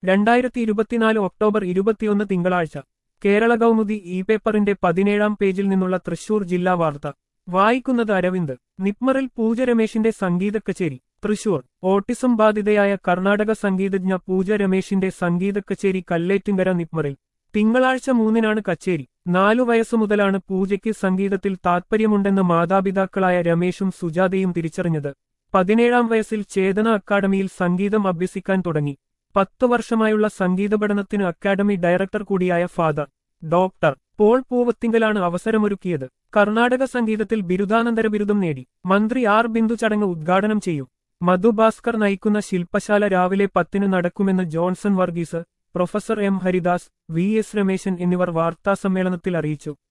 രണ്ടായിരത്തി ഇരുപത്തിനാല് ഒക്ടോബർ ഇരുപത്തിയൊന്ന് തിങ്കളാഴ്ച കേരള കൗമുദി ഇ പേപ്പറിന്റെ പതിനേഴാം പേജിൽ നിന്നുള്ള തൃശൂർ ജില്ലാ വാർത്ത വായിക്കുന്നത് അരവിന്ദ് നിപ്മറിൽ പൂജ രമേശിന്റെ സംഗീത കച്ചേരി തൃശൂർ ഓട്ടിസം ബാധിതയായ കർണാടക സംഗീതജ്ഞ പൂജ രമേശിന്റെ സംഗീത കച്ചേരി കല്ലേറ്റുങ്കര നിപ്മറിൽ തിങ്കളാഴ്ച മൂന്നിനാണ് കച്ചേരി നാലു വയസ്സു മുതലാണ് പൂജയ്ക്ക് സംഗീതത്തിൽ താത്പര്യമുണ്ടെന്ന് മാതാപിതാക്കളായ രമേശും സുജാതയും തിരിച്ചറിഞ്ഞത് പതിനേഴാം വയസ്സിൽ ചേതന അക്കാദമിയിൽ സംഗീതം അഭ്യസിക്കാൻ തുടങ്ങി പത്തു വർഷമായുള്ള സംഗീത പഠനത്തിന് അക്കാദമി ഡയറക്ടർ കൂടിയായ ഫാദർ ഡോക്ടർ പോൾ പൂവത്തിങ്കലാണ് അവസരമൊരുക്കിയത് കർണാടക സംഗീതത്തിൽ ബിരുദാനന്തര ബിരുദം നേടി മന്ത്രി ആർ ബിന്ദു ചടങ്ങ് ഉദ്ഘാടനം ചെയ്യും മധു ഭാസ്കർ നയിക്കുന്ന ശില്പശാല രാവിലെ പത്തിന് നടക്കുമെന്ന് Johnson Varghese professor M Haridas V S Rameshan എന്നിവർ വാർത്താസമ്മേളനത്തിൽ അറിയിച്ചു